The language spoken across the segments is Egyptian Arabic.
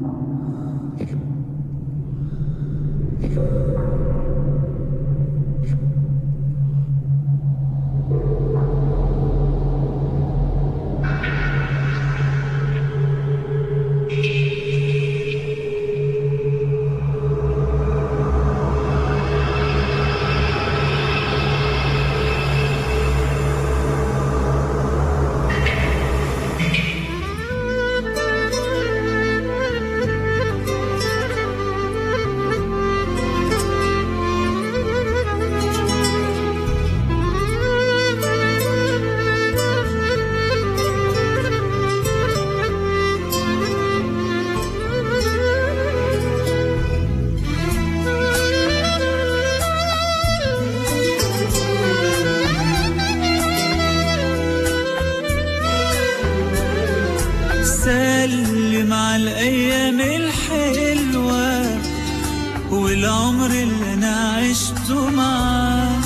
سلم على الأيام الحلوة والعمر اللي أنا عشته معاك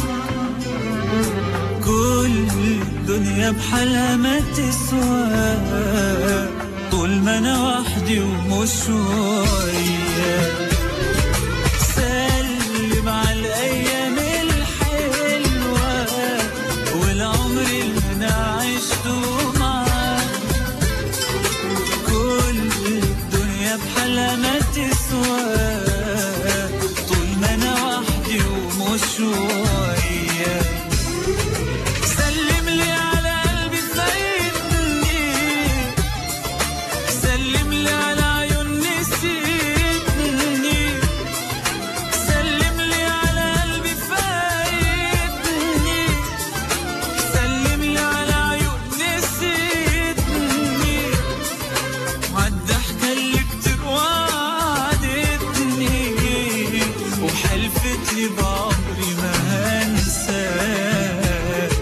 كل الدنيا بحالها ما تسوى طول ما أنا وحدي ومش وياك سلم على الأيام الحلوة والعمر اللي أنا عشته معاك كل الدنيا بحالها ما تسوى طول ما انا وحدي ومش وياك سلم لي على قلبي فايتني سلم لي على عيون نسيتني سلم لي على قلبي فايتني سلم لي على عيون نسيتني وعالضحكة اللي كتير وعدتني وحلفت لي بعمري ما هنساك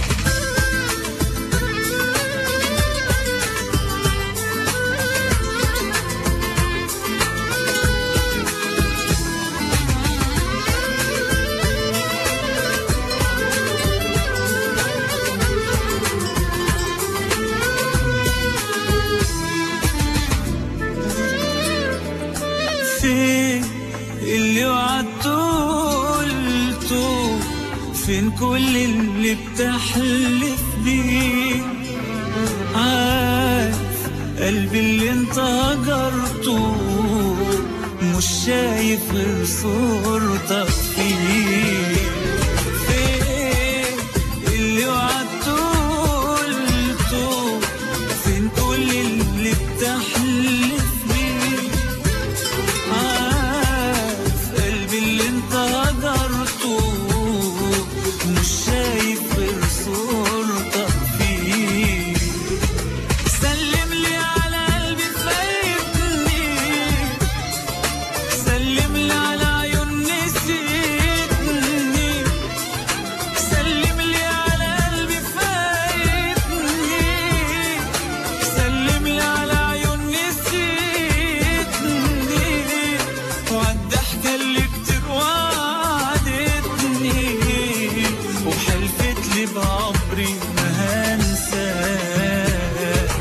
فين اللي وعدته قلته فين كل اللي بتحلف بيه عارف قلبي اللي انت هجرته مش شايف غير صورتك فيه فين اللي وعدته قلته فين كل اللي بتحلف بيه عارف قلبي اللي انت هجرته مش شايف غير صورتك فيه سلم لي على قلبي فايتني سلم لي على عيون نسيتني سلم لي على قلبي فايتني سلم لي على عيون نسيتني وعالضحكة اللي كتير وعدتني وحلفت لي بعمري ما هنساك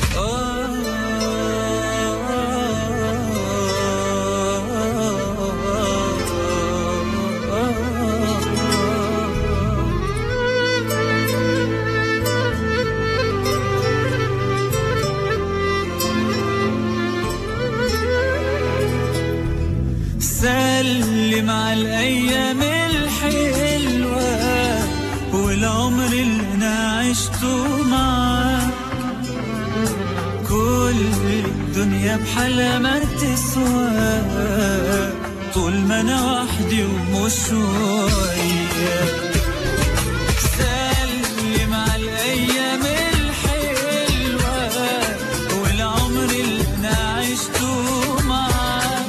سلم على الأيام الحلوة والعمر اللي أنا عشته معاك كل الدنيا بحالها ما تسوى طول ما أنا وحدي ومش وياك سلم على الأيام الحلوة والعمر اللي أنا عشته معاك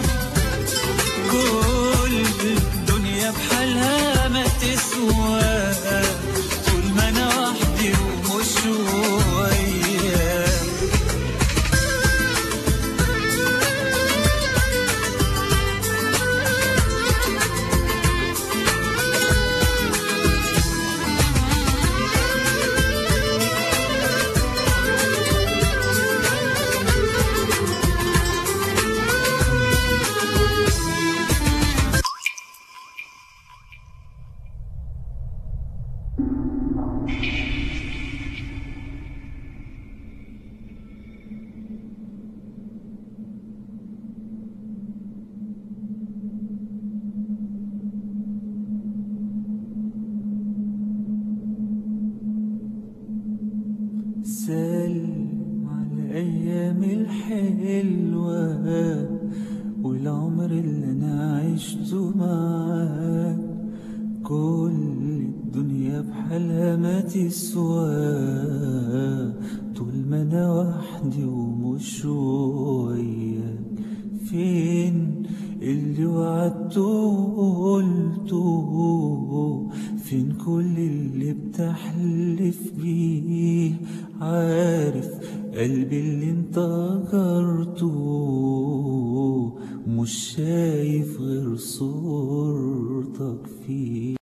كل الدنيا بحالها ما تسوى طول ما انا وحدي ومش وياك حلوة والعمر اللي أنا عشته معاك كل الدنيا بحالها ما تسوى طول ما أنا وحدي ومش وياك فين اللي وعدته قلته فين كل اللي بتحلف بيه عارف قلبي اللي انت غرته مش شايف غير صورتك فيه